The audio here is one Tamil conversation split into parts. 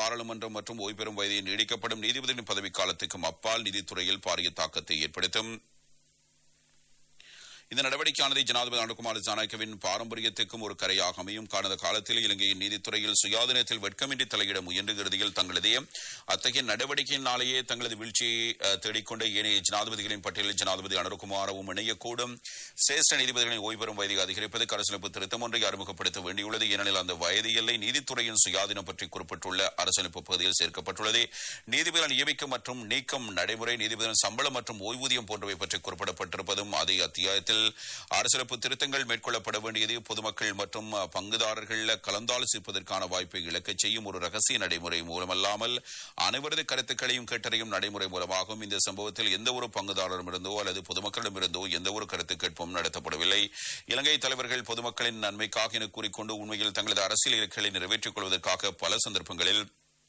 பாராளுமன்றம் மற்றும் ஓய்வு பெறும் வயதை நீடிக்கப்படும் நீதிபதிகளின் பதவிக்காலத்துக்கும் அப்பால் நிதித்துறையில் பாரிய தாக்கத்தை ஏற்படுத்தும் இந்த நடவடிக்கையானது ஜனாதிபதி அனுகுமார் ஜனநாயகவின் பாரம்பரியத்துக்கும் ஒரு கரையாக அமையும் கடந்த காலத்தில் இலங்கையின் நீதித்துறையில் சுயாதீனத்தில் வெட்கமின்றி தலையிட முயன்ற இறுதியில் தங்களது அத்தகைய நடவடிக்கையினாலேயே தங்களது வீழ்ச்சியை அஹ், தேடிக்கொண்ட ஏனைய ஜனாதிபதிகளின் பட்டியலில் ஜனாதிபதி அனுகுமாரவும் இணையக்கூடும் சிரேஷ்ட நீதிபதிகளின் ஓய்வு பெறும் வயதை அதிகரிப்பது அரசியலமைப்பு திருத்தம் ஒன்றை அறிமுகப்படுத்த வேண்டியுள்ளது ஏனெனில் அந்த வயது எல்லை நீதித்துறையின் சுயாதீனம் பற்றி குறிப்பிட்டுள்ள அரசியலமைப்பு பகுதியில் சேர்க்கப்பட்டுள்ளது நீதிபதிகள் நியமிக்கும் மற்றும் நீக்கம் நடைமுறை நீதிபதிகளின் சம்பளம் மற்றும் ஓய்வூதியம் போன்றவை பற்றி குறிப்பிடப்பட்டிருப்பதும் அதே அத்தியாயத்தில் அரசியலமைப்பு திருத்தங்கள் மேற்கொள்ளப்பட வேண்டியது பொதுமக்கள் மற்றும் அஹ், பங்குதாரர்கள் கலந்தாலோசிப்பதற்கான வாய்ப்பை இழக்கச் செய்யும் ஒரு ரகசிய நடைமுறை மூலமல்லாமல் அனைவரது கருத்துக்களையும் கேட்டறியும் நடைமுறை மூலமாகும் இந்த சம்பவத்தில் எந்த ஒரு பங்குதாரரிடமிருந்தோ அல்லது பொதுமக்களிடமிருந்தோ எந்த ஒரு கருத்து கேட்பும் நடத்தப்படவில்லை இலங்கை தலைவர்கள் பொதுமக்களின் நன்மைக்காக என கூறிக்கொண்டு உண்மையில் தங்களது அரசியல் இலக்குகளை நிறைவேற்றிக் கொள்வதற்காக பல சந்தர்ப்பங்களில்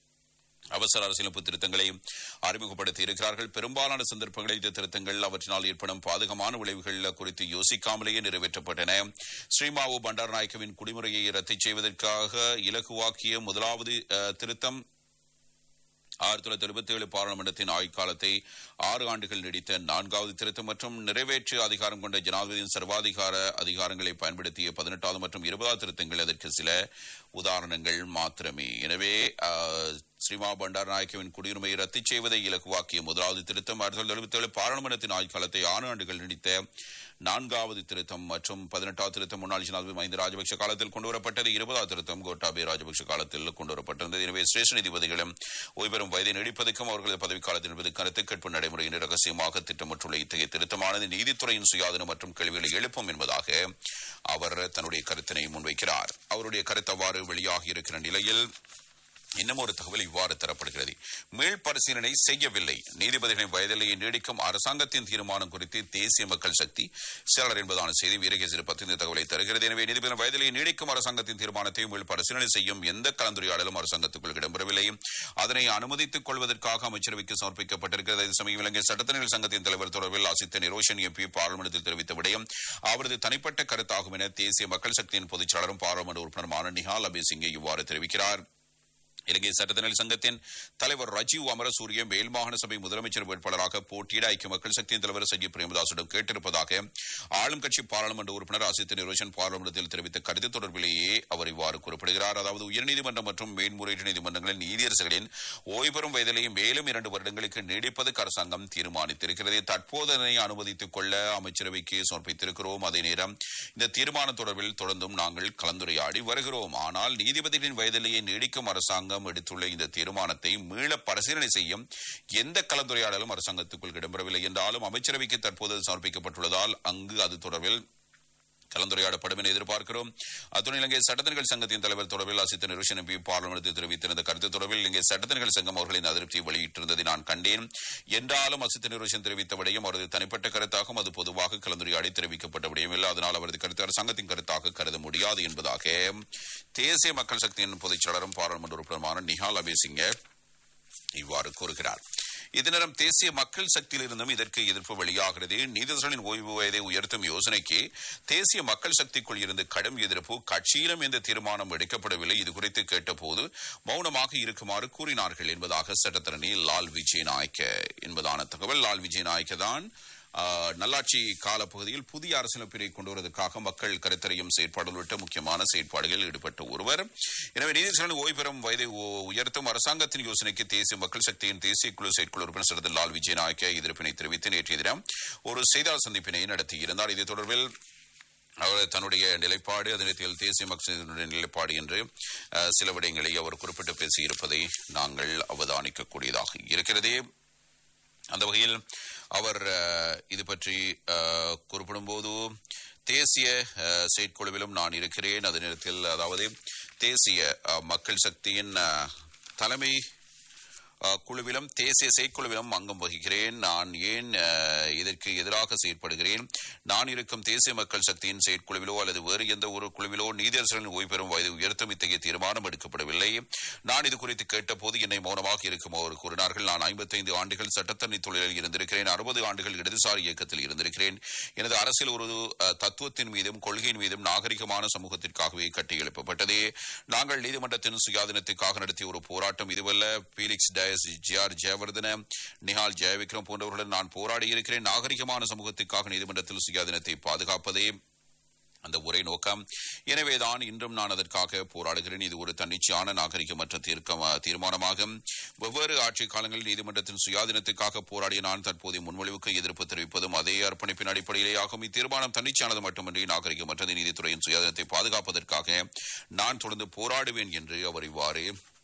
அவசர அரசியலமைப்பு திருத்தங்களை அறிமுகப்படுத்தி இருக்கிறார்கள் பெரும்பாலான சந்தர்ப்பங்களில் இந்த திருத்தங்கள் அவற்றினால் ஏற்படும் பாதகமான விளைவுகள் குறித்து யோசிக்காமலேயே நிறைவேற்றப்பட்டன ஸ்ரீமாவு பண்டாரநாயக்கவின் குடிமுறையை ரத்து செய்வதற்காக இலகுவாக்கிய முதலாவது அஹ், திருத்தம் ஆயிரத்தி தொள்ளாயிரத்தி எழுபத்தி ஏழு பாராளுமன்றத்தின் ஆயுட்காலத்தை ஆறு ஆண்டுகள் நீடித்த நான்காவது திருத்தம் மற்றும் நிறைவேற்று அதிகாரம் கொண்ட ஜனாதிபதியின் சர்வாதிகார அதிகாரங்களை பயன்படுத்திய பதினெட்டாவது மற்றும் இருபதாவது திருத்தங்கள் அதற்கு சில உதாரணங்கள் மாத்திரமே எனவே ஆஹ், ஸ்ரீமா பண்டாரநாயக்கவின் குடியுரிமையை ரத்து செய்வதை இலக்குவாக்கிய முதலாவது திருத்தம் ஆயிரத்தி தொள்ளாயிரத்தி எழுபத்தி ஏழு பாராளுமன்றத்தின் ஆயுட்காலத்தை ஆறு ஆண்டுகள் நீடித்த நான்காவது திருத்தம் மற்றும் பதினெட்டாவது திருத்தம் முன்னாள் ஜனாதிபதி மஹிந்த ராஜபக்ஷ காலத்தில் கொண்டுவரப்பட்டது இருபதாவது திருத்தம் கோட்டாபே ராஜபக்ஷ காலத்தில் கொண்டுவரப்பட்டிருந்தது எனவே சிரேஷ்ட நீதிபதிகளும் ஓய்வெறும் வயதை நீடிப்பதற்கும் அவர்களது பதவிக்காலத்தில் என்பது கருத்து கேட்பு நடைமுறையின் ரகசியமாக திட்டமிட்டுள்ள இத்தகைய திருத்தமானது நீதித்துறையின் சுயாதீனம் மற்றும் கேள்விகளை எழுப்பும் என்பதாக அவர் தன்னுடைய கருத்தினை முன்வைக்கிறார் அவருடைய கருத்து அவ்வாறு வெளியாகி இருக்கிற நிலையில் இன்னும் ஒரு தகவல் இவ்வாறு தரப்படுகிறது மீள் பரிசீலனை செய்யவில்லை நீதிபதிகளின் வயதிலேயே நீடிக்கும் அரசாங்கத்தின் தீர்மானம் குறித்து தேசிய மக்கள் சக்தி செயலர் என்பதான செய்தி வீரகேசரி பத்து இந்த தகவலை தருகிறது எனவே நீதிபதிகளின் வயதிலேயே நீடிக்கும் அரசாங்கத்தின் தீர்மானத்தை மீள் பரிசீலனை செய்யும் எந்த கலந்துரையாடலும் அரசாங்கத்துக்குள் இடம்பெறவில்லை அதனை அனுமதித்துக் கொள்வதற்காக அமைச்சரவைக்கு சமர்ப்பிக்கப்பட்டிருக்கிறது அதே சமயம் இலங்கை சட்டத்தணிகள் சங்கத்தின் தலைவர் தொடர்பில் அசித்த நிரோஷன் எம்பி பாராளுமன்றத்தில் தெரிவித்த விடயம் அவரது தனிப்பட்ட கருத்தாகும் என தேசிய மக்கள் சக்தியின் பொதுச் செயலாளரும் பாராளுமன்ற உறுப்பினருமான நிஹால் அபேசிங்கே இவ்வாறு தெரிவிக்கிறார் இலங்கை சட்டத்தினர் சங்கத்தின் தலைவர் ரஜீவ் அமரசூரிய மேல் மாகாண சபை முதலமைச்சர் வேட்பாளராக போட்டியிட ஐக்கிய மக்கள் சக்தியின் தலைவர் சஜித் பிரேமதாசிடம் கேட்டிருப்பதாக ஆளும் கட்சி பாராளுமன்ற உறுப்பினர் அசித் நிரோஷன் பாராளுமன்றத்தில் தெரிவித்த கருத்து தொடர்பிலேயே அவர் இவ்வாறு குறிப்பிடுகிறார் அதாவது உயர்நீதிமன்றம் மற்றும் மேன்முறையீட்டு நீதிமன்றங்களின் நீதியரசர்களின் ஓய்வு பெறும் வயதிலேயே மேலும் இரண்டு வருடங்களுக்கு நீடிப்பதற்கு அரசாங்கம் தீர்மானித்திருக்கிறது தற்போது அதனை அனுமதித்துக் கொள்ள அமைச்சரவைக்கு சமர்ப்பித்திருக்கிறோம் அதே நேரம் இந்த தீர்மானம் தொடர்பில் தொடர்ந்தும் நாங்கள் கலந்துரையாடி வருகிறோம் ஆனால் நீதிபதிகளின் வயதிலேயே நீடிக்கும் அரசாங்கம் எடுத்துள்ள இந்த தீர்மானத்தை மீள பரிசீலனை செய்யும் எந்த கலந்துரையாடலும் அரசாங்கத்துக்குள் இடம்பெறவில்லை என்றாலும் அமைச்சரவைக்கு தற்போது அது சமர்ப்பிக்கப்பட்டுள்ளதால் அங்கு அது தொடர்பில் கலந்துரையாடப்படும் என எதிர்பார்க்கிறோம் அத்துடன் இலங்கை சட்டத்தணிகள் சங்கத்தின் தலைவர் தொடர்பில் அசித்த நிருஷன் எம்பி பார்லிமெண்டத்தில் தெரிவித்திருந்த கருத்து தொடர்பில் இலங்கை சட்டத்தணிகள் சங்கம் அவர்களின் அதிருப்தியை வெளியிட்டிருந்ததை நான் கண்டேன் என்றாலும் அசித்த நிருஷன் தெரிவித்த விடயம் அவரது தனிப்பட்ட கருத்தாகவும் அது பொதுவாக கலந்துரையாடி தெரிவிக்கப்பட்ட விடயம் இல்லை அதனால் அவரது கருத்து அரசாங்கத்தின் கருத்தாக கருத முடியாது என்பதாக தேசிய மக்கள் சக்தியின் பொதுச் செயலாளரும் பாராளுமன்ற உறுப்பினருமான நிஹால் அபேசிங்க இவ்வாறு கூறுகிறார் இதனிடம் தேசிய மக்கள் சக்தியிலிருந்தும் இதற்கு எதிர்ப்பு வெளியாகிறது நீதிபதிகளின் ஓய்வு வயதை உயர்த்தும் யோசனைக்கு தேசிய மக்கள் சக்திக்குள் இருந்து கடும் எதிர்ப்பு கட்சியிலும் எந்த தீர்மானம் எடுக்கப்படவில்லை இது குறித்து கேட்டபோது மௌனமாக இருக்குமாறு கூறினார்கள் என்பதாக சட்டத்தரணி லால் விஜய் நாயக்க என்பதான தகவல் லால் விஜய் நாயக்க தான் ஆஹ், நல்லாட்சி காலப்பகுதியில் புதிய அரசியலமைப்பை கொண்டு வருவதற்காக மக்கள் கருத்தறையும் செயற்பாடு உள்ளிட்ட முக்கியமான செயற்பாடுகளில் ஈடுபட்ட ஒருவர் எனவே நீதிபதிகளின் ஓய்வு பெறும் வயதை உ- உயர்த்தும் அரசாங்கத்தின் யோசனைக்கு தேசிய மக்கள் சக்தியின் தேசிய குழு செயற்குழு உறுப்பினர் சரத் லால் விஜய் நாயக்க எதிர்ப்பினை தெரிவித்து நேற்றைய தினம் ஒரு செய்தியாளர் சந்திப்பினை நடத்தியிருந்தார் இது தொடர்பில் அவர் தன்னுடைய நிலைப்பாடு அதே நேரத்தில் தேசிய மக்களினுடைய நிலைப்பாடு என்று அஹ், சில விடயங்களை அவர் குறிப்பிட்டு பேசியிருப்பதை நாங்கள் அவதானிக்கக்கூடியதாக இருக்கிறது அந்த வகையில் அவர் அஹ், இது பற்றி அஹ், குறிப்பிடும்போது தேசிய அஹ், செயற்குழுவிலும் நான் இருக்கிறேன் அதே நேரத்தில் அதாவது தேசிய அஹ், மக்கள் சக்தியின் அஹ், தலைமை அஹ், குழுவிலும் தேசிய செயற்குழுவிலும் அங்கம் வகிக்கிறேன் நான் ஏன் அஹ், இதற்கு எதிராக செயற்படுகிறேன் நான் இருக்கும் தேசிய மக்கள் சக்தியின் செயற்குழுவிலோ அல்லது வேறு எந்த ஒரு குழுவிலோ நீதியரசர்களின் ஓய்வு பெறும் வயது உயர்த்தும் இத்தகைய தீர்மானம் எடுக்கப்படவில்லை நான் இது குறித்து கேட்டபோது என்னை மௌனமாக இருக்கும் அவர் கூறினார்கள் நான் ஐம்பத்தைந்து ஆண்டுகள் சட்டத்தரணி தொழிலில் இருந்திருக்கிறேன் அறுபது ஆண்டுகள் இடதுசாரி இயக்கத்தில் இருந்திருக்கிறேன் எனது அரசியல் ஒரு அஹ், தத்துவத்தின் மீதும் கொள்கையின் மீதும் நாகரிகமான சமூகத்திற்காகவே கட்டியெழுப்பப்பட்டது நாங்கள் நீதிமன்றத்தின் சுயாதீனத்துக்காக நடத்திய ஒரு போராட்டம் இதுவல்ல பீலிக்ஸ் டயஸ் ஜி ஆர் ஜெயவர்தன நிஹால் ஜெயவிக்ரம் போன்றவர்களுடன் நான் போராடி இருக்கிறேன் நாகரிகமான சமூகத்திற்காக நீதிமன்றத்தில் சுயாதீனத்தை பாதுகாப்பதே அந்த ஒரே நோக்கம் எனவேதான் இன்றும் நான் அதற்காக போராடுகிறேன் இது ஒரு தன்னிச்சையான நாகரிகமற்ற தீர்க்க தீர்மானமாகும் வெவ்வேறு ஆட்சி காலங்களில் நீதிமன்றத்தின் சுயாதீனத்துக்காக போராடிய நான் தற்போதைய முன்மொழிவுக்கு எதிர்ப்பு தெரிவிப்பதும் அதே அர்ப்பணிப்பின் அடிப்படையிலே ஆகும் இத்தீர்மானம் தன்னிச்சையானது மட்டுமின்றி நாகரிகமற்றது நீதித்துறையின் சுயாதீனத்தை பாதுகாப்பதற்காக நான் தொடர்ந்து போராடுவேன் என்று அவர் இவ்வாறு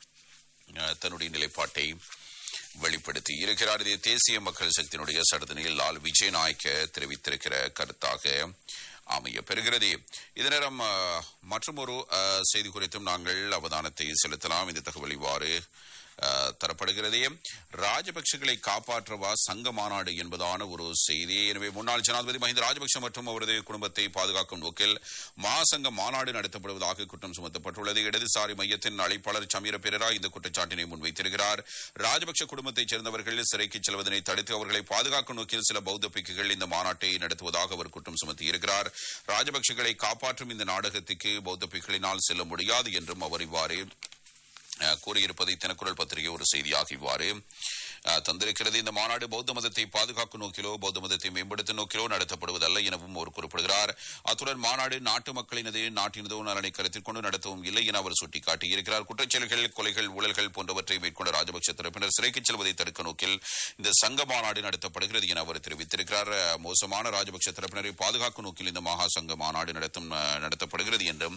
அஹ், தன்னுடைய நிலைப்பாட்டை வெளிப்படுத்தி இருக்கிறார் இது தேசிய மக்கள் சக்தியினுடைய சடதனையில் லால் விஜய் நாயக்க தெரிவித்திருக்கிற கருத்தாக அமைய பெறுகிறது இதே நேரம் மற்றும் ஒரு செய்தி குறித்தும் நாங்கள் அவதானத்தை செலுத்தலாம் இந்த தகவல் இவ்வாறு அஹ், தரப்படுகிறது ராஜபக்சகளை காப்பாற்றவா சங்க மாநாடு என்பதான ஒரு செய்தி எனவே முன்னாள் ஜனாதிபதி மஹிந்த ராஜபக்ஷ மற்றும் அவரது குடும்பத்தை பாதுகாக்கும் நோக்கில் மகாசங்க மாநாடு நடத்தப்படுவதாக குற்றம் சுமத்தப்பட்டுள்ளது இடதுசாரி மையத்தின் அழைப்பாளர் சமீர பெரரா இந்த குற்றச்சாட்டினை முன்வைத்திருக்கிறார் ராஜபக்ஷ குடும்பத்தைச் சேர்ந்தவர்கள் சிறைக்கு செல்வதனை தடுத்து அவர்களை பாதுகாக்கும் நோக்கில் சில பௌத்த பிக்குகள் இந்த மாநாட்டை நடத்துவதாக அவர் குற்றம் சுமத்தியிருக்கிறார் ராஜபக்சகளை காப்பாற்றும் இந்த நாடகத்துக்கு பௌத்த பிக்குகளினால் செல்ல முடியாது என்றும் அவர் இவ்வாறு அஹ், கூறியிருப்பதை தினக்குரல் பத்திரிகை ஒரு செய்தியாக இவ்வாறு அஹ், தந்திருக்கிறது இந்த மாநாடு பௌத்த மதத்தை பாதுகாக்கும் நோக்கிலோ பௌத்த மதத்தை மேம்படுத்தும் நோக்கிலோ நடத்தப்படுவதல்ல எனவும் அவர் குறிப்பிடுகிறார் அத்துடன் மாநாடு நாட்டு மக்களினது நாட்டினதோ நலனை கருத்தில் கொண்டு நடத்தவும் இல்லை என அவர் சுட்டிக்காட்டியிருக்கிறார் குற்றச்செயல்கள் கொலைகள் ஊழல்கள் போன்றவற்றை மேற்கொண்ட ராஜபக்ச தரப்பினர் சிறைக்கு செல்வதை தடுக்க நோக்கில் இந்த சங்க மாநாடு நடத்தப்படுகிறது என அவர் தெரிவித்திருக்கிறார் அஹ், மோசமான ராஜபக்ச தரப்பினரை பாதுகாக்கும் நோக்கில் இந்த மகா சங்க மாநாடு நடத்தும் அஹ், நடத்தப்படுகிறது என்றும்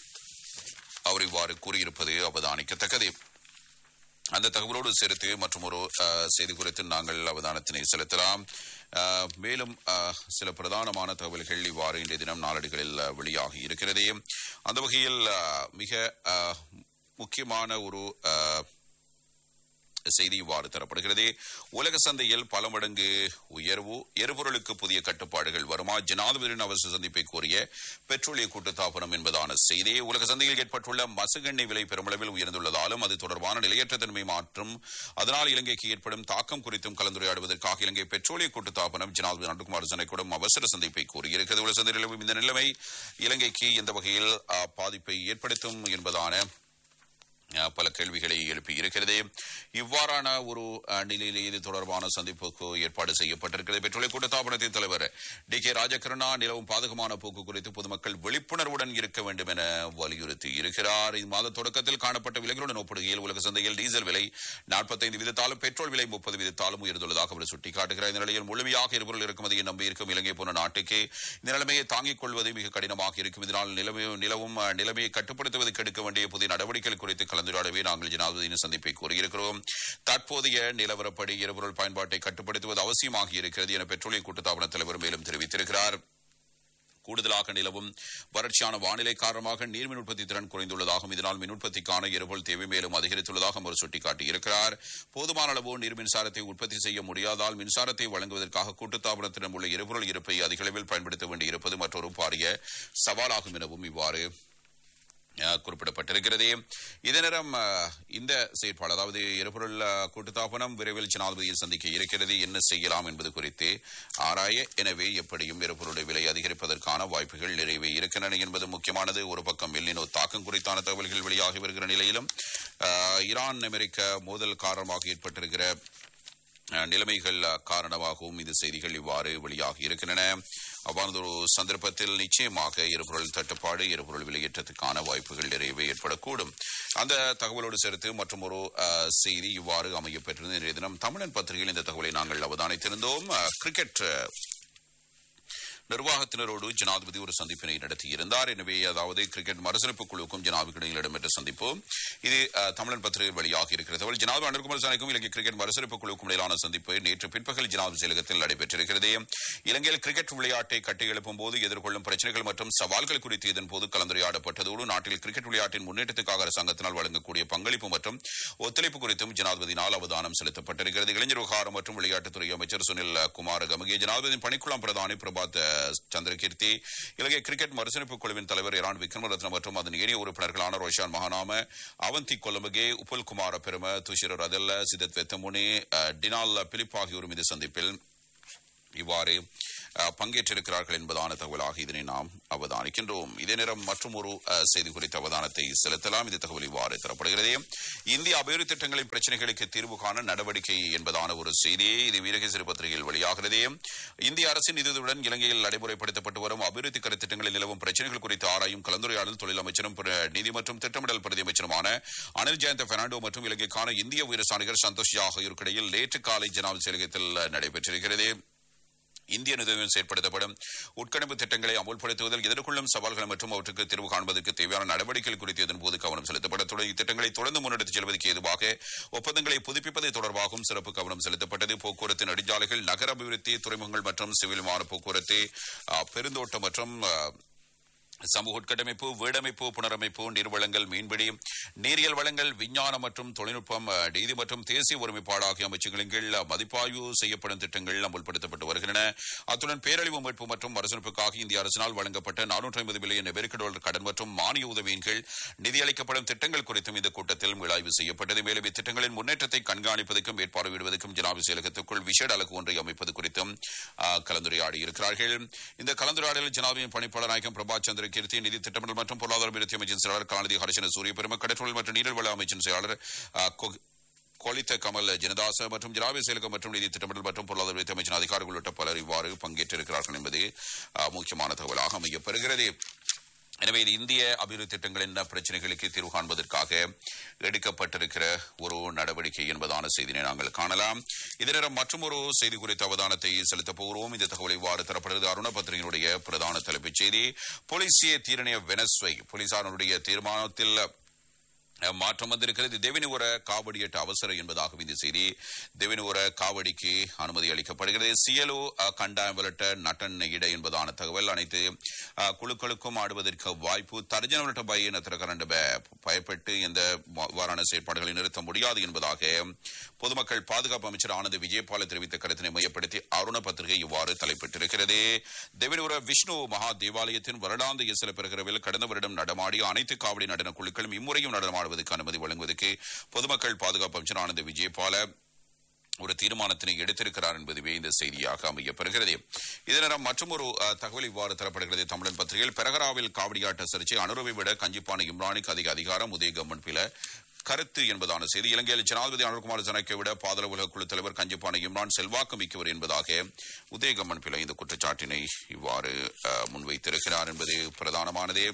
அவர் இவ்வாறு கூறியிருப்பது அவதானிக்கத்தக்கது அந்த தகவலோடு சேர்த்து மற்றும் ஒரு செய்தி குறித்து நாங்கள் அவதானத்தினை செலுத்தலாம் அஹ், மேலும் அஹ், சில பிரதானமான தகவல்கள் இவ்வாறு இன்றைய தினம் நாளடிகளில் அஹ், வெளியாகி இருக்கிறது அந்த வகையில் அஹ், மிக அஹ், முக்கியமான ஒரு அஹ், செய்தி இவ்வாறு தரப்படுகிறது உலக சந்தையில் பல மடங்கு உயர்வு எரிபொருளுக்கு புதிய கட்டுப்பாடுகள் வருமா ஜனாதிபதியின் அவசர சந்திப்பை கோரிய பெட்ரோலிய கூட்டுத்தாபனம் என்பதான செய்தி உலக சந்தையில் ஏற்பட்டுள்ள மசுகெண்ணெய் விலை பெருமளவில் உயர்ந்துள்ளதாலும் அது தொடர்பான நிலையற்ற தன்மை மாற்றும் அதனால் இலங்கைக்கு ஏற்படும் தாக்கம் குறித்தும் கலந்துரையாடுவதற்காக இலங்கை பெட்ரோலிய கூட்டுத்தாபனம் ஜனாதிபதி நட்டுக்குமார் ஜனக்கூடம் அவசர சந்திப்பை கோரியிருக்கிறது உலக சந்தையில் நிலவும் இந்த நிலைமை இலங்கைக்கு எந்த வகையில் அஹ், பாதிப்பை ஏற்படுத்தும் என்பதான அஹ், பல கேள்விகளை எழுப்பி இருக்கிறது இவ்வாறான ஒரு அஹ், நிலையிலே இது தொடர்பான சந்திப்புக்கு ஏற்பாடு செய்யப்பட்டிருக்கிறது பெட்ரோலிய கூட்டத்தாபனத்தின் தலைவர் டி கே ராஜகருணா நிலவும் பாதகமான போக்கு குறித்து பொதுமக்கள் விழிப்புணர்வுடன் இருக்க வேண்டும் என வலியுறுத்தி இருக்கிறார் இம்மாத தொடக்கத்தில் காணப்பட்ட விலைகளுடன் ஒப்பிடுகையில் உலக சந்தையில் டீசல் விலை நாற்பத்தைந்து வீதத்தாலும் பெட்ரோல் விலை முப்பது வீதத்தாலும் உயர்ந்துள்ளதாக அவர் சுட்டிக்காட்டுகிறார் இந்த நிலையில் முழுமையாக எரிபொருள் இறக்குமதியை நம்பியிருக்கும் இலங்கை போன்ற நாட்டுக்கு இந்த நிலைமையை தாங்கிக் கொள்வது மிக கடினமாக இருக்கும் இதனால் நிலவு நிலவும் அஹ், நிலைமையை கட்டுப்படுத்துவதற்கு எடுக்க வேண்டிய புதிய நடவடிக்கைகள் குறித்து கலந்துரையாடவே நாங்கள் ஜனாதிபதியின் சந்திப்பை கோரியிருக்கிறோம் தற்போதைய நிலவரப்படி எரிபொருள் பயன்பாட்டை கட்டுப்படுத்துவது அவசியமாக இருக்கிறது என பெட்ரோலிய கூட்டுத்தாபன தலைவர் மேலும் தெரிவித்திருக்கிறார் கூடுதலாக நிலவும் வறட்சியான வானிலை காரணமாக நீர்மின் உற்பத்தி திறன் குறைந்துள்ளதாகவும் இதனால் மின் உற்பத்திக்கான எரிபொருள் தேவை மேலும் அதிகரித்துள்ளதாக அவர் சுட்டிக்காட்டியிருக்கிறார் போதுமான அளவு நீர் மின்சாரத்தை உற்பத்தி செய்ய முடியாதால் மின்சாரத்தை வழங்குவதற்காக கூட்டுத்தாபனத்திடம் உள்ள எரிபொருள் இருப்பை அதிக அளவில் பயன்படுத்த வேண்டியிருப்பது மற்றொரு பாரிய சவாலாகும் எனவும் இவ்வாறு அஹ், குறிப்பிடப்பட்டிருக்கிறது இதே நேரம் அஹ், இந்த செயற்பாடு அதாவது எரிபொருள் அஹ், கூட்டுத்தாபனம் விரைவில் ஜனாதிபதியை சந்திக்க இருக்கிறது என்ன செய்யலாம் என்பது குறித்து ஆராய எனவே எப்படியும் எரிபொருளுடைய விலை அதிகரிப்பதற்கான வாய்ப்புகள் நிறையவே இருக்கின்றன என்பது முக்கியமானது ஒரு பக்கம் எல்லினோ தாக்கம் குறித்தான தகவல்கள் வெளியாகி வருகிற நிலையிலும் அஹ், ஈரான் அமெரிக்க மோதல் காரணமாக ஏற்பட்டிருக்கிற அஹ், நிலைமைகள் அஹ், காரணமாகவும் இந்த செய்திகள் இவ்வாறு வெளியாகி இருக்கின்றன அவ்வாறு ஒரு சந்தர்ப்பத்தில் நிச்சயமாக எரிபொருள் தட்டுப்பாடு எரிபொருள் விலையேற்றத்துக்கான வாய்ப்புகள் நிறையவே ஏற்படக்கூடும் அந்த தகவலோடு சேர்த்து மற்றும் ஒரு அஹ், செய்தி இவ்வாறு அமையப்பெற்றிருந்த இன்றைய தினம் தமிழன் பத்திரிகையில் இந்த தகவலை நாங்கள் அவதானித்திருந்தோம் அஹ், கிரிக்கெட் அஹ், நிர்வாகத்தினரோடு ஜனாதிபதி ஒரு சந்திப்பினை நடத்தியிருந்தார் எனவே அதாவது கிரிக்கெட் மறுசீரமைப்பு குழுவுக்கும் ஜனாதிபதிக்கு இடையில் இடம்பெற்ற சந்திப்பு இது அஹ், தமிழன் பத்திரிகை வெளியாக இருக்கிறது அவள் ஜனாதிபதி அனுர்குமார் சாணிக்கும் இலங்கை கிரிக்கெட் மறுசீரமைப்பு குழுவுக்கும் இடையிலான சந்திப்பு நேற்று பிற்பகல் ஜனாதிபதி செயலகத்தில் நடைபெற்றிருக்கிறது இலங்கையில் கிரிக்கெட் விளையாட்டை கட்டியெழுப்பும் போது எதிர்கொள்ளும் பிரச்சனைகள் மற்றும் சவால்கள் குறித்து இதன் போது கலந்துரையாடப்பட்டதோடு நாட்டில் கிரிக்கெட் விளையாட்டின் முன்னேற்றத்துக்காக அரசாங்கத்தினால் வழங்கக்கூடிய பங்களிப்பு மற்றும் ஒத்துழைப்பு குறித்தும் ஜனாதிபதியினால் அவதானம் செலுத்தப்பட்டிருக்கிறது இளைஞர் விவகாரம் மற்றும் விளையாட்டுத்துறை அமைச்சர் சுனில் குமார் கமகே ஜனாதிபதியின் பணிக்குழாம் பிரதானி பிரபாத் அஹ், சந்திரகீர்த்தி இலங்கை கிரிக்கெட் மறுசீரமைப்பு குழுவின் தலைவர் இரான் விக்ரமரத்ன மற்றும் அதன் ஏனைய உறுப்பினர்களான ரோஷான் மகாநாம அவந்தி கொல்லமகே உப்புல் குமார பெரும துஷிர ரதல்ல சிதத் வெத்தமுனி அஹ், டினால் பிலிப் ஆகியோரும் இந்த சந்திப்பில் இவ்வாறு அஹ், பங்கேற்றிருக்கிறார்கள் என்பதான தகவலாக இதனை நாம் அவதானிக்கின்றோம் இதே நேரம் மற்றும் ஒரு அஹ், செய்தி குறித்த அவதானத்தை செலுத்தலாம் இந்த தகவல் இவ்வாறு தரப்படுகிறது இந்திய அபிவிருத்தி திட்டங்களின் பிரச்சனைகளுக்கு தீர்வு காண நடவடிக்கை என்பதான ஒரு செய்தி இது வீரகேசரி பத்திரிகையில் வெளியாகிறது இந்திய அரசின் நிதியுதவியுடன் இலங்கையில் நடைமுறைப்படுத்தப்பட்டு வரும் அபிவிருத்தி கருத்திட்டங்களில் நிலவும் பிரச்சனைகள் குறித்து ஆராயும் கலந்துரையாடல் தொழில் அமைச்சரும் பிற நிதி மற்றும் திட்டமிடல் பிரதி அமைச்சருமான அனில் ஜெயந்த பெர்னாண்டோ மற்றும் இலங்கைக்கான இந்திய உயரசாணிகர் சந்தோஷ் ஜா ஆகியோருக்கிடையில் நேற்று காலை ஜனாதிபதி செயலகத்தில் நடைபெற்றிருக்கிறது இந்திய நிதியுடன் செயற்படுத்தப்படும் உட்கணிப்பு திட்டங்களை அமுல்படுத்துவதில் எதிர்கொள்ளும் சவால்கள் மற்றும் அவற்றுக்கு தீர்வு காண்பதற்கு தேவையான நடவடிக்கைகள் குறித்து இதன்போது கவனம் செலுத்தப்பட தொடங்கி திட்டங்களை தொடர்ந்து முன்னெடுத்துச் செல்வதற்கு ஏதுவாக ஒப்பந்தங்களை புதுப்பிப்பது தொடர்பாகவும் சிறப்பு கவனம் செலுத்தப்பட்டது போக்குவரத்து நெடுஞ்சாலைகள் நகர அபிவிருத்தி துறைமுகங்கள் மற்றும் சிவில் விமான போக்குவரத்து அஹ், பெருந்தோட்டம் மற்றும் அஹ், சமூக உட்கட்டமைப்பு வீடமைப்பு புனரமைப்பு நீர்வளங்கள் மீன்பிடி நீரியல் வளங்கள் விஞ்ஞானம் மற்றும் தொழில்நுட்பம் அஹ், நீதி மற்றும் தேசிய ஒருமைப்பாடு ஆகிய அமைச்சுகளின் கீழ் மதிப்பாய்வு செய்யப்படும் திட்டங்கள் அமுல்படுத்தப்பட்டு வருகின்றன அத்துடன் பேரழிவு மீட்பு மற்றும் மறுசீரமைப்புக்காக இந்திய அரசினால் வழங்கப்பட்ட நானூற்றி ஐம்பது பில்லியன் அமெரிக்க டாலர் கடன் மற்றும் மானிய உதவியின் கீழ் நிதியளிக்கப்படும் திட்டங்கள் குறித்தும் இந்த கூட்டத்தில் மீளாய்வு செய்யப்பட்டது மேலும் இத்திட்டங்களின் முன்னேற்றத்தை கண்காணிப்பதற்கும் மேற்பார்வையிடுவதற்கும் ஜனாபி செயலகத்துக்குள் விசேட அலகு ஒன்றை அமைப்பது குறித்தும் அஹ், கலந்துரையாடி இருக்கிறார்கள் இந்த கலந்துரையாடலில் ஜனாபியின் பணிப்பாளர் நாயகம் பிரபா சந்திர கீர்த்தி நிதி திட்டமிடல் மற்றும் பொருளாதார அபிவிருத்தி அமைச்சின் செயலாளர் கலாநிதி ஹரிசன சூரிய பெரும கடற்றொழில் மற்றும் நீர்வள அமைச்சின் செயலாளர் அஹ், கொ- கோலித்த கமல் ஜனதாச மற்றும் ஜனாபி செயலகம் மற்றும் நிதி திட்டமிடல் மற்றும் பொருளாதார அபிவிருத்தி அமைச்சின் அதிகாரிகள் உள்ளிட்ட பலர் இவ்வாறு பங்கேற்றிருக்கிறார்கள் என்பது அஹ், முக்கியமான தகவலாக அமையப்பெறுகிறது எனவே இது இந்திய அபிவிருத்தி திட்டங்களின் பிரச்சனைகளுக்கு தீர்வு காண்பதற்காக எடுக்கப்பட்டிருக்கிற ஒரு நடவடிக்கை என்பதான செய்தியை நாங்கள் காணலாம் இதே நேரம் மற்றொரு செய்தி குறித்த அவதானத்தை செலுத்தப் போகிறோம் இந்த தகவல் இவ்வாறு தரப்படுகிறது அருண பத்திரிகையினுடைய பிரதான தலைப்புச் செய்தி போலீசிய தீரணைய வெனஸ்வை போலீசாருடைய தீர்மானத்தில் அஹ், மாற்றம் வந்திருக்கிறது தெவினுவர காவடியட்டு அவசரம் என்பதாக இந்த செய்தி தெவினுவர காவடிக்கு அனுமதி அளிக்கப்படுகிறது சியலோ அஹ், கண்டாயம் விரட்ட நட்டன் இட என்பதான தகவல் அனைத்து அஹ், குழுக்களுக்கும் ஆடுவதற்கு வாய்ப்பு தர்ஜன விரட்ட பையன திறக்கரண்டு பயப்பட்டு இந்த வாரான செயற்பாடுகளை நிறுத்த முடியாது என்பதாக பொதுமக்கள் பாதுகாப்பு அமைச்சர் ஆனந்த் விஜயபால தெரிவித்த கருத்தினை மையப்படுத்தி அருண பத்திரிகை இவ்வாறு தலைப்பிட்டிருக்கிறது தெவினுவர விஷ்ணு மகா தேவாலயத்தின் வருடாந்த இசல பெறுகிறவில் கடந்த வருடம் நடமாடிய அனைத்து காவடி நடன குழுக்களும் இம்முறையும் நடனமாடுவதற்கு அனுமதி வழங்குவதற்கு பொதுமக்கள் பாதுகாப்பு அமைச்சர் ஆனந்த் விஜயபால ஒரு தீர்மானத்தினை எடுத்திருக்கிறார் என்பதுவே இந்த செய்தியாக அமையப்பெறுகிறது இதனிடம் மற்றொரு அஹ், தகவல் இவ்வாறு தரப்படுகிறது தமிழன் பத்திரிகையில் பெரகராவில் காவடியாட்ட சர்ச்சை அனுரவை விட கஞ்சிப்பான இம்ரானுக்கு அதிக அதிகாரம் உதய கம்மன் பில கருத்து என்பதான செய்தி இலங்கையில் ஜனாதிபதி அனுர்குமார் ஜனக்கை விட பாதள உலக குழு தலைவர் கஞ்சிப்பான இம்ரான் செல்வாக்கு மிக்கவர் என்பதாக உதயகம்மன் பிள்ளை இந்த குற்றச்சாட்டினை இவ்வாறு அஹ், முன்வைத்திருக்கிறார் என்பது பிரதானமானதே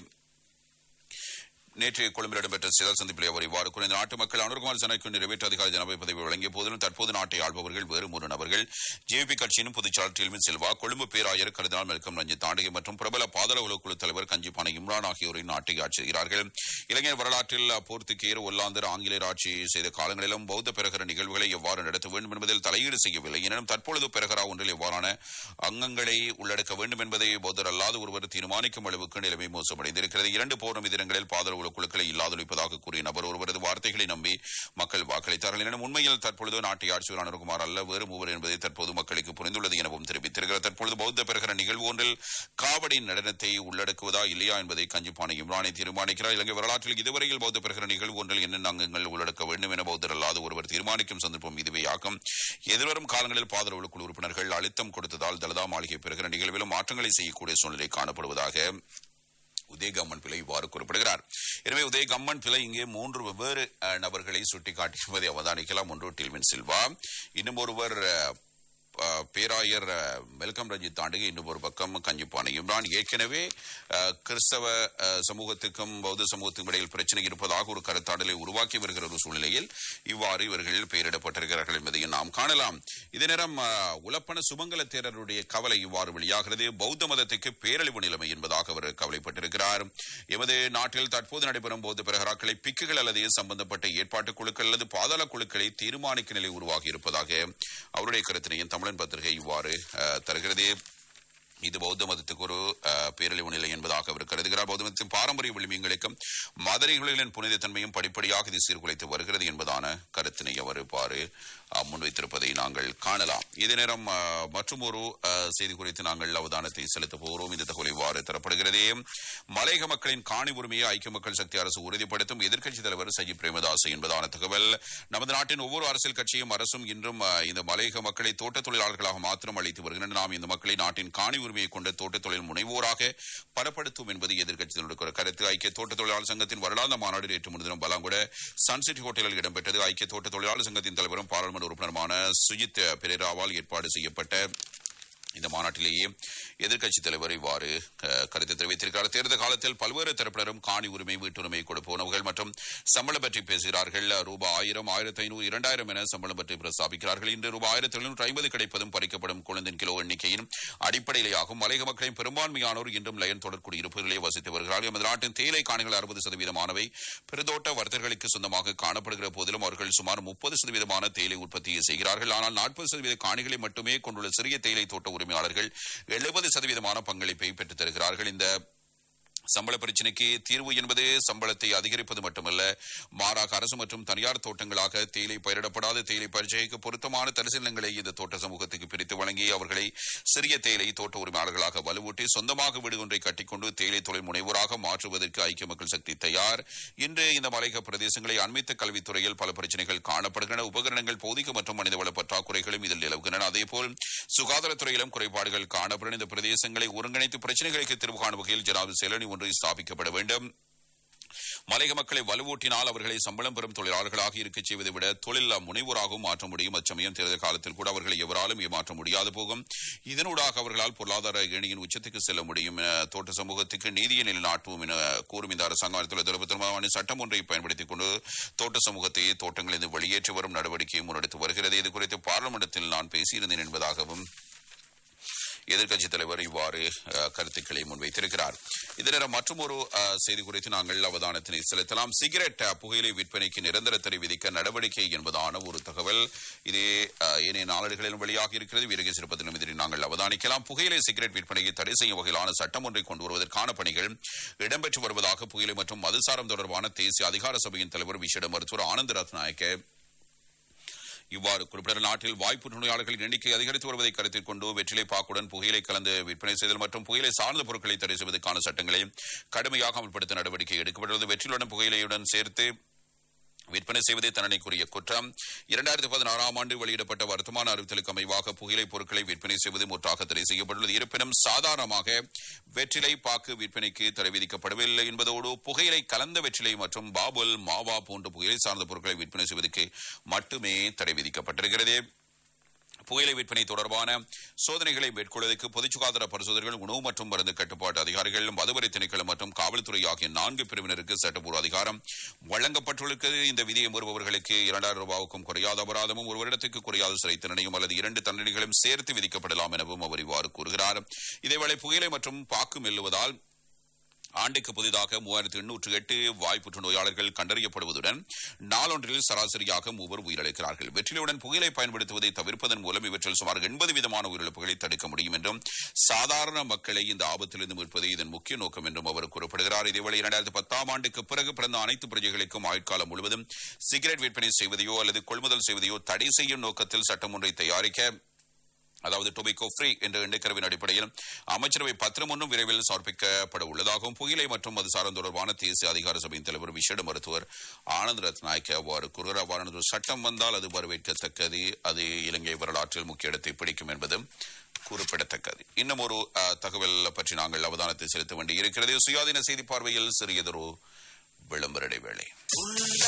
நேற்று கொழும்பில் இடம்பெற்ற சிதல் சந்திப்பில் அவர் இவ்வாறு குறைந்த நாட்டு மக்கள் அனுர்குமார் ஜனக்கு நிறைவேற்று அதிகாரி ஜனாபதி பதவி வழங்கிய போதிலும் தற்போது நாட்டை ஆள்பவர்கள் வேறு மூன்று நபர்கள் ஜேபி கட்சியின் பொதுச்செயலாளர் டில்மின் செல்வா கொழும்பு பேராயர் கருதினால் மெல்கம் ரஞ்சித் தாண்டகை மற்றும் பிரபல பாதாள உலக குழு தலைவர் கஞ்சிப்பான இம்ரான் ஆகியோரை நாட்டை ஆட்சி செய்கிறார்கள் இலங்கை வரலாற்றில் போர்த்துகேர் ஒல்லாந்தர் ஆங்கிலேயர் ஆட்சி செய்த காலங்களிலும் பௌத்த பெருகர நிகழ்வுகளை எவ்வாறு நடத்த வேண்டும் என்பதில் தலையீடு செய்யவில்லை எனினும் தற்பொழுது பெருகரா ஒன்றில் எவ்வாறான அங்கங்களை உள்ளடக்க வேண்டும் என்பதை பௌத்தர் அல்லாத ஒருவர் தீர்மானிக்கும் அளவுக்கு நிலைமை மோசமடைந்திருக்கிறது இரண்டு போர் தினங்களில் பாதள உலக குழுக்களை இல்லாதொழிப்பதாக கூறிய நபர் ஒருவரது வார்த்தைகளை நம்பி மக்கள் வாக்களித்தார்கள் எனினும் உண்மையில் தற்பொழுது நாட்டை ஆட்சியில் அனுகுமார் அல்ல வேறு மூவர் என்பதை தற்போது மக்களுக்கு புரிந்துள்ளது எனவும் தெரிவித்திருக்கிறார் தற்பொழுது பௌத்த பெருகிற நிகழ்வு ஒன்றில் காவடி நடனத்தை உள்ளடக்குவதா இல்லையா என்பதை கஞ்சிப்பான இம்ரானை தீர்மானிக்கிறார் இலங்கை வரலாற்றில் இதுவரையில் பௌத்த பெருகிற நிகழ்வு ஒன்றில் என்னென்ன அங்கங்கள் உள்ளடக்க வேண்டும் என பௌத்தர் அல்லாத ஒருவர் தீர்மானிக்கும் சந்தர்ப்பம் இதுவே ஆகும் எதிர்வரும் காலங்களில் பாதரவு குழு உறுப்பினர்கள் அழுத்தம் கொடுத்ததால் தலதா மாளிகை பெறுகிற நிகழ்விலும் மாற்றங்களை செய்யக்கூடிய சூழ்நிலை காணப்படுவதாக உதயகம்மன் பிள்ளை இவ்வாறு குறிப்பிடுகிறார் எனவே உதயகம்மன் பிள்ளை இங்கே மூன்று வெவ்வேறு அஹ், நபர்களை சுட்டிக்காட்டியிருப்பதை அவதானிக்கலாம் ஒன்று டில்வின் சில்வா இன்னும் ஒருவர் அஹ், அஹ், பேராயர் அஹ், மெல்கம் ரஞ்சித் தாண்டி இன்னும் ஒரு பக்கம் கஞ்சிப்பானை இம்ரான் ஏற்கனவே அஹ், கிறிஸ்தவ அஹ், சமூகத்துக்கும் பௌத்த சமூகத்துக்கும் இடையில் பிரச்சனை இருப்பதாக ஒரு கருத்தாடலை உருவாக்கி வருகிற ஒரு சூழ்நிலையில் இவ்வாறு இவர்கள் பெயரிடப்பட்டிருக்கிறார்கள் என்பதையும் நாம் காணலாம் இதே நேரம் அஹ், உலப்பன சுமங்கல தேரருடைய கவலை இவ்வாறு வெளியாகிறது பௌத்த மதத்துக்கு பேரழிவு நிலைமை என்பதாக அவர் கவலைப்பட்டிருக்கிறார் எமது நாட்டில் தற்போது நடைபெறும் பௌத்த பிரகராக்களை பிக்குகள் அல்லது சம்பந்தப்பட்ட ஏற்பாட்டு குழுக்கள் அல்லது பாதாள குழுக்களை தீர்மானிக்கும் நிலை உருவாகி இருப்பதாக அவருடைய கருத்தினையும் தமிழன் பத்திரிகை இவ்வாறு அஹ், தருகிறது இது பௌத்த மதத்துக்கு ஒரு அஹ், பேரழிவு நிலை என்பதாக அவர் கருதுகிறார் பௌத்த மதத்தின் பாரம்பரிய விளிம்பங்களுக்கும் மதனைகளின் புனிதத்தன்மையும் படிப்படியாக இது சீர்குலைத்து வருகிறது என்பதான கருத்தினை அவர் இவ்வாறு அஹ், முன்வைத்திருப்பதை நாங்கள் காணலாம் இதே நேரம் மற்றும் ஒரு செய்தி குறித்து நாங்கள் அவதானத்தை செலுத்த போகிறோம் இந்த தகவல் இவ்வாறு தரப்படுகிறது மலையக மக்களின் காணி உரிமையை ஐக்கிய மக்கள் சக்தி அரசு உறுதிப்படுத்தும் எதிர்க்கட்சித் தலைவர் சஜித் பிரேமதாஸ் என்பதான தகவல் நமது நாட்டின் ஒவ்வொரு அரசியல் கட்சியும் அரசும் இன்றும் அஹ், இந்த மலையக மக்களை தோட்டத் தொழிலாளர்களாக மாத்திரம் அளித்து வருகின்றன நாம் இந்த மக்களை நாட்டின் காணி உரிமையை கொண்ட தோட்டத் தொழில் முனைவோராக பலப்படுத்தும் என்பது எதிர்க்கட்சியினுடைய ஒரு கருத்து ஐக்கிய தோட்ட தொழிலாளர் சங்கத்தின் வருடாந்த மாநாடு நேற்று முன்தினம் பலாங்குட சன்சிட்டி ஹோட்டலில் இடம்பெற்றது ஐக்கிய தோட்ட தொழிலாளர் சங்கத்தின் தலைவரும் பாராளுமன்ற உறுப்பினருமான சுஜித் பெரேராவால் ஏற்பாடு செய்யப்பட்ட இந்த மாநாட்டிலேயே எதிர்க்கட்சித் தலைவர் இவ்வாறு அஹ், கருத்து தெரிவித்திருக்கிறார் தேர்தல் காலத்தில் பல்வேறு தரப்பினரும் காணி உரிமை வீட்டுரிமை கொடுப்பனவுகள் மற்றும் சம்பளம் பற்றி பேசுகிறார்கள் ரூபாய் ஆயிரம் ஆயிரத்தி ஐநூறு இரண்டாயிரம் என சம்பளம் பற்றி பிரஸ்தாபிக்கிறார்கள் இன்று ரூபாய் ஆயிரத்தி எழுநூற்று ஐம்பது கிடைப்பதும் பறிக்கப்படும் குழந்தைன் கிலோ எண்ணிக்கையின் அடிப்படையிலேயாகும் மலையக மக்களின் பெரும்பான்மையானோர் இன்றும் லயன் தொடர்க்கூடிய இருப்புகளிலே வசித்து வருகிறார்கள் எமது நாட்டின் தேயிலை காணிகள் அறுபது சதவீதமானவை பெருந்தோட்ட வர்த்தகர்களுக்கு சொந்தமாக காணப்படுகிற போதிலும் அவர்கள் சுமார் முப்பது சதவீதமான தேயிலை உற்பத்தியை செய்கிறார்கள் ஆனால் நாற்பது சதவீத காணிகளை மட்டுமே கொண்டுள்ள சிறிய தேயிலை தோட்ட உரிமையாளர்கள் எழுபது சதவீதமான பங்களிப்பை பெற்றுத் தருகிறார்கள் இந்த சம்பள பிரச்சினைக்கு தீர்வு என்பது சம்பளத்தை அதிகரிப்பது மட்டுமல்ல மாறாக அரசு மற்றும் தனியார் தோட்டங்களாக தேயிலை பயிரிடப்படாத தேயிலை பரிச்சைக்கு பொருத்தமான தரிசனங்களை இந்த தோட்ட சமூகத்துக்கு பிரித்து வழங்கி அவர்களை சிறிய தேயிலை தோட்ட உரிமையாளர்களாக வலுவூட்டி சொந்தமாக வீடு ஒன்றை கட்டிக்கொண்டு தேயிலை தொழில் முனைவோராக மாற்றுவதற்கு ஐக்கிய மக்கள் சக்தி தயார் இன்று இந்த மலையக பிரதேசங்களை அண்மித்த கல்வித்துறையில் பல பிரச்சனைகள் காணப்படுகின்றன உபகரணங்கள் போதிக்க மற்றும் மனிதவள பற்றாக்குறைகளும் இதில் நிலவுகின்றன அதேபோல் சுகாதாரத்துறையிலும் குறைபாடுகள் காணப்படும் இந்த பிரதேசங்களை ஒருங்கிணைத்து பிரச்சனைகளுக்கு தீர்வு காணும் வகையில் ஜனாதிபதி செயலணி ஒன்று ஸ்தாபிக்கப்பட வேண்டும் மலையக மக்களை வலுவூட்டினால் அவர்களை சம்பளம் பெறும் தொழிலாளர்களாக இருக்கச் செய்வதை விட தொழில் முனைவோராகவும் மாற்ற முடியும் அச்சமயம் தேர்தல் காலத்தில் கூட அவர்களை எவராலும் ஏமாற்ற முடியாது போகும் இதனூடாக அவர்களால் பொருளாதார ஏணியின் உச்சத்துக்கு செல்ல முடியும் என தோட்ட சமூகத்துக்கு நீதியை நிலைநாட்டுவோம் என கூறும் இந்த அரசாங்கம் ஆயிரத்தி தொள்ளாயிரத்தி எழுபத்தி ஒன்பதாம் ஆண்டு சட்டம் ஒன்றை பயன்படுத்திக் கொண்டு தோட்ட சமூகத்தை தோட்டங்களிலிருந்து வெளியேற்றி வரும் நடவடிக்கையை முன்னெடுத்து வருகிறது இது குறித்து பார்லிமெண்டத்தில் நான் பேசியிருந்தேன் என்பதாகவும் எதிர்க்கட்சித் தலைவர் இவ்வாறு அஹ், கருத்துக்களை முன்வைத்திருக்கிறார் இதர மற்றும் ஒரு செய்தி குறித்து நாங்கள் அவதானத்தினை செலுத்தலாம் சிகரெட் அஹ், புகையிலை விற்பனைக்கு நிரந்தர தடை விதிக்க நடவடிக்கை என்பதான ஒரு தகவல் இது அஹ், ஏனைய நாளேடுகளிலும் வெளியாக இருக்கிறது வீரகை சிறப்பதிலும் இதனை நாங்கள் அவதானிக்கலாம் புகையிலை சிகரெட் விற்பனையை தடை செய்யும் வகையிலான சட்டம் ஒன்றை கொண்டு வருவதற்கான பணிகள் இடம்பெற்று வருவதாக புகையிலை மற்றும் மதுசாரம் தொடர்பான தேசிய அதிகார சபையின் தலைவர் விசேட மருத்துவர் ஆனந்த ரத்நாயக்க இவ்வாறு குறிப்பிட்ட நாட்டில் வாய்ப்பு நோயாளர்களின் எண்ணிக்கை அதிகரித்து வருவதை கருத்தில் கொண்டு வெற்றிலை பாக்குடன் புகையிலை கலந்து விற்பனை செய்தல் மற்றும் புகையிலை சார்ந்த பொருட்களை தடை செய்வதற்கான சட்டங்களை கடுமையாக அமல்படுத்த நடவடிக்கை எடுக்கப்பட்டுள்ளது வெற்றிலுடன் புகையிலையுடன் சேர்த்து விற்பனை செய்வதே தண்டனைக்குரிய குற்றம் இரண்டாயிரத்தி பதினாறாம் ஆண்டு வெளியிடப்பட்ட வர்த்தமான அறிவித்தலுக்கு அமைவாக புகையிலை பொருட்களை விற்பனை செய்வது முற்றாக தடை செய்யப்பட்டுள்ளது இருப்பினும் சாதாரணமாக வெற்றிலை பாக்கு விற்பனைக்கு தடை விதிக்கப்படவில்லை என்பதோடு புகையிலை கலந்த வெற்றிலை மற்றும் பாபுல் மாவா போன்ற புகையிலை சார்ந்த பொருட்களை விற்பனை செய்வதற்கு மட்டுமே தடை விதிக்கப்பட்டிருக்கிறது புகையிலை விற்பனை தொடர்பான சோதனைகளை மேற்கொள்வதற்கு பொதுச் சுகாதார பரிசோதனைகள் உணவு மற்றும் மருந்து கட்டுப்பாட்டு அதிகாரிகள் மதுவரி திணைக்களம் மற்றும் காவல்துறை ஆகிய நான்கு பிரிவினருக்கு சட்டப்பூர்வ அதிகாரம் வழங்கப்பட்டுள்ளது இந்த விதியை மீறுபவர்களுக்கு இரண்டாயிரம் ரூபாவுக்கும் குறையாத அபராதமும் ஒரு வருடத்துக்கு குறையாத சிறை தண்டனையும் அல்லது இரண்டு தண்டனைகளும் சேர்த்து விதிக்கப்படலாம் எனவும் அவர் இவ்வாறு கூறுகிறார் இதேவேளை புகையிலை மற்றும் பாக்கு மெல்லுவதால் ஆண்டுக்கு புதிதாக மூவாயிரத்து எண்ணூற்று எட்டு வாய் புற்றுநோயாளர்கள் கண்டறியப்படுவதுடன் நாளொன்றில் சராசரியாக மூவர் உயிரிழக்கிறார்கள் வெற்றிலையுடன் புகையிலை பயன்படுத்துவதை தவிர்ப்பதன் மூலம் இவற்றில் சுமார் எண்பது விதமான உயிரிழப்புகளை தடுக்க முடியும் என்றும் சாதாரண மக்களை இந்த ஆபத்திலிருந்து மீட்பது இதன் முக்கிய நோக்கம் என்றும் அவர் குறிப்பிடுகிறார் இதேவேளை இரண்டாயிரத்தி பத்தாம் ஆண்டுக்கு பிறகு பிறந்த அனைத்து பிரஜைகளுக்கும் ஆயுட்காலம் முழுவதும் சிகரெட் விற்பனை செய்வதையோ அல்லது கொள்முதல் செய்வதையோ தடை செய்யும் நோக்கத்தில் சட்டம் ஒன்றை தயாரிக்க அதாவது டொபிகோ ஃப்ரீ என்ற எண்ணிக்கரவின் அடிப்படையில் அமைச்சரவை பத்திரம் ஒன்றும் விரைவில் சமர்ப்பிக்கப்பட உள்ளதாகவும் புகையிலை மற்றும் மதுசாரம் தொடர்பான தேசிய அதிகார சபையின் தலைவர் விசேட மருத்துவர் ஆனந்த் ரத்நாயக்க அவ்வாறு கூறுகிறார் அவ்வாறான ஒரு சட்டம் வந்தால் அது வரவேற்கத்தக்கது அது இலங்கை வரலாற்றில் முக்கிய இடத்தை பிடிக்கும் என்பதும் குறிப்பிடத்தக்கது இன்னும் ஒரு அஹ், தகவல் பற்றி நாங்கள் அவதானத்தை செலுத்த வேண்டி இருக்கிறது சுயாதீன செய்தி பார்வையில் சிறியதொரு விளம்பர இடைவேளை உள்ள